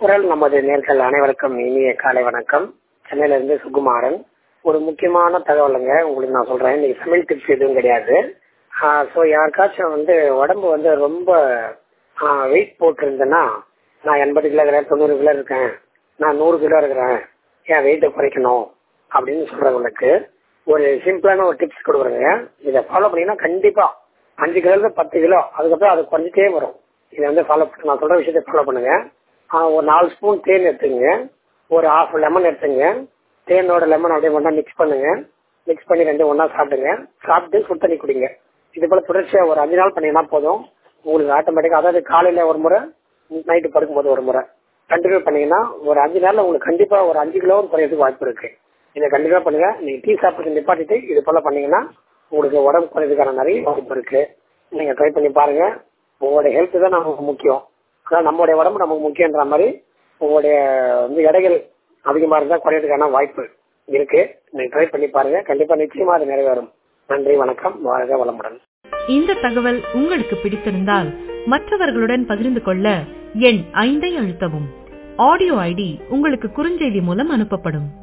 குரல் நமது நேர்கள் அனைவருக்கும் இனிய காலை வணக்கம் சென்னையில இருந்து சுகுமாரன் ஒரு முக்கியமான தகவலுங்க உங்களுக்கு நான் சொல்றேன் இன்னைக்கு சமையல் டிப்ஸ் எதுவும் கிடையாது ஸோ யாருக்காச்சும் வந்து உடம்பு வந்து ரொம்ப வெயிட் போட்டிருந்தேன்னா நான் எண்பது கிலோ இருக்கிறேன் தொண்ணூறு கிலோ இருக்கேன் நான் நூறு கிலோ இருக்கிறேன் என் வெயிட்டை குறைக்கணும் அப்படின்னு சொல்றவங்களுக்கு ஒரு சிம்பிளான ஒரு டிப்ஸ் கொடுக்குறேங்க இதை ஃபாலோ பண்ணீங்கன்னா கண்டிப்பா அஞ்சு கிலோ பத்து கிலோ அதுக்கப்புறம் அது குறைஞ்சிட்டே வரும் இதை வந்து ஃபாலோ பண்ண நான் சொல்ற விஷயத்தை ஃபாலோ பண்ணுங்க ஒரு நாலு ஸ்பூன் தேன் எடுத்துங்க ஒரு ஹாஃப் லெமன் எடுத்துங்க தேனோட லெமன் அப்படியே ஒன்றா மிக்ஸ் பண்ணுங்க மிக்ஸ் பண்ணி ரெண்டு ஒன்றா சாப்பிடுங்க சாப்பிட்டு சுடு தண்ணி குடிங்க இது போல தொடர்ச்சியாக ஒரு அஞ்சு நாள் பண்ணீங்கன்னா போதும் உங்களுக்கு ஆட்டோமேட்டிக்காக அதாவது காலையில் ஒரு முறை நைட்டு படுக்கும்போது ஒரு முறை கண்டினியூ பண்ணீங்கன்னா ஒரு அஞ்சு நாளில் உங்களுக்கு கண்டிப்பாக ஒரு அஞ்சு கிலோ குறையறதுக்கு வாய்ப்பு இருக்கு இதை கண்டிப்பாக பண்ணுங்க நீங்க டீ சாப்பிட்டு நிப்பாட்டிட்டு இது போல பண்ணீங்கன்னா உங்களுக்கு உடம்பு குறையதுக்கான நிறைய வாய்ப்பு இருக்கு நீங்க ட்ரை பண்ணி பாருங்க உங்களுடைய ஹெல்த் தான் நமக்கு முக்கியம் அதான் நம்மளுடைய உடம்பு நமக்கு முக்கியன்ற மாதிரி உங்களுடைய வந்து எடைகள் அதிகமா இருந்தா குறையறதுக்கான வாய்ப்பு இருக்கு நீங்க ட்ரை பண்ணி பாருங்க கண்டிப்பா நிச்சயமா அது நிறைவேறும் நன்றி வணக்கம் வாழ்க வளமுடன் இந்த தகவல் உங்களுக்கு பிடித்திருந்தால் மற்றவர்களுடன் பகிர்ந்து கொள்ள எண் ஐந்தை அழுத்தவும் ஆடியோ ஐடி உங்களுக்கு குறுஞ்செய்தி மூலம் அனுப்பப்படும்